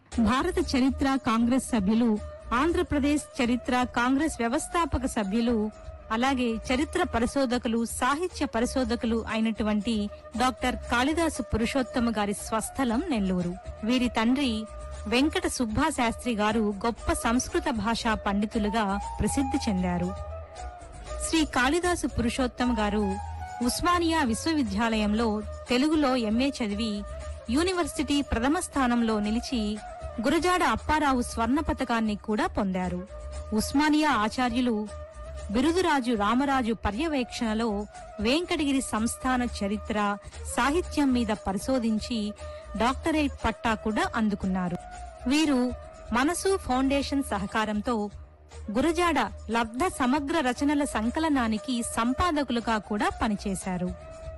భారత చరిత్ర కాంగ్రెస్ సభ్యులు ఆంధ్రప్రదేశ్ చరిత్ర కాంగ్రెస్ వ్యవస్థాపక సభ్యులు అలాగే చరిత్ర పరిశోధకులు సాహిత్య పరిశోధకులు అయినటువంటి డాక్టర్ కాళిదాసు పురుషోత్తమ గారి స్వస్థలం నెల్లూరు వీరి తండ్రి వెంకట సుబ్బాశాస్త్రి గారు గొప్ప సంస్కృత భాషా పండితులుగా ప్రసిద్ధి చెందారు శ్రీ కాళిదాసు పురుషోత్తం గారు ఉస్మానియా విశ్వవిద్యాలయంలో తెలుగులో ఎంఏ చదివి యూనివర్సిటీ ప్రథమ స్థానంలో నిలిచి గురజాడ అప్పారావు స్వర్ణ పతకాన్ని కూడా పొందారు ఉస్మానియా ఆచార్యులు బిరుదురాజు రామరాజు పర్యవేక్షణలో వెంకటగిరి సంస్థాన చరిత్ర సాహిత్యం మీద పరిశోధించి డాక్టరేట్ పట్టా కూడా అందుకున్నారు వీరు మనసు ఫౌండేషన్ సహకారంతో గురజాడ లబ్ధ సమగ్ర రచనల సంకలనానికి సంపాదకులుగా కూడా పనిచేశారు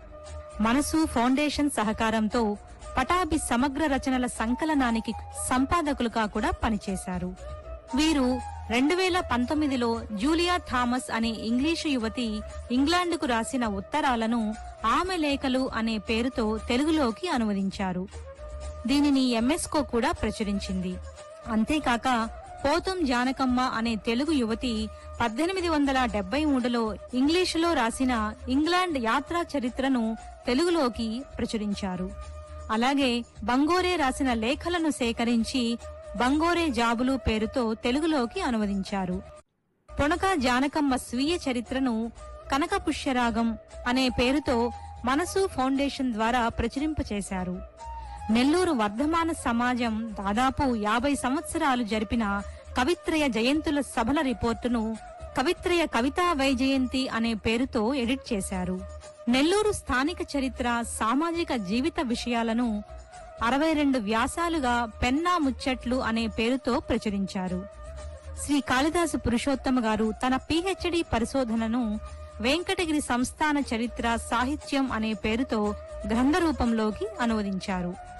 మనసు ఫౌండేషన్ సహకారంతో పటాభి సమగ్ర రచనల సంకలనానికి సంపాదకులుగా కూడా పనిచేశారు వీరు రెండు వేల పంతొమ్మిదిలో జూలియా థామస్ అనే ఇంగ్లీషు యువతి ఇంగ్లాండ్కు రాసిన ఉత్తరాలను ఆమె లేఖలు అనే పేరుతో తెలుగులోకి అనువదించారు దీనిని ఎంఎస్కో కూడా ప్రచురించింది అంతేకాక పోతం జానకమ్మ అనే తెలుగు యువతి పద్దెనిమిది వందల డెబ్బై మూడులో ఇంగ్లీషులో రాసిన ఇంగ్లాండ్ యాత్రా చరిత్రను తెలుగులోకి ప్రచురించారు అలాగే బంగోరే రాసిన లేఖలను సేకరించి బంగోరే జాబులు పేరుతో తెలుగులోకి అనువదించారు పొనక జానకమ్మ స్వీయ చరిత్రను కనక పుష్యరాగం అనే పేరుతో మనసు ఫౌండేషన్ ద్వారా ప్రచురింపచేశారు నెల్లూరు వర్ధమాన సమాజం దాదాపు యాభై సంవత్సరాలు జరిపిన కవిత్రయ జయంతుల సభల రిపోర్టును కవిత్రయ కవితా వైజయంతి అనే పేరుతో ఎడిట్ చేశారు నెల్లూరు స్థానిక చరిత్ర సామాజిక జీవిత విషయాలను అరవై రెండు వ్యాసాలుగా పెన్నా ముచ్చట్లు అనే పేరుతో ప్రచురించారు శ్రీ కాళిదాసు పురుషోత్తమ గారు తన పిహెచ్డి పరిశోధనను వెంకటగిరి సంస్థాన చరిత్ర సాహిత్యం అనే పేరుతో గ్రంథ రూపంలోకి అనువదించారు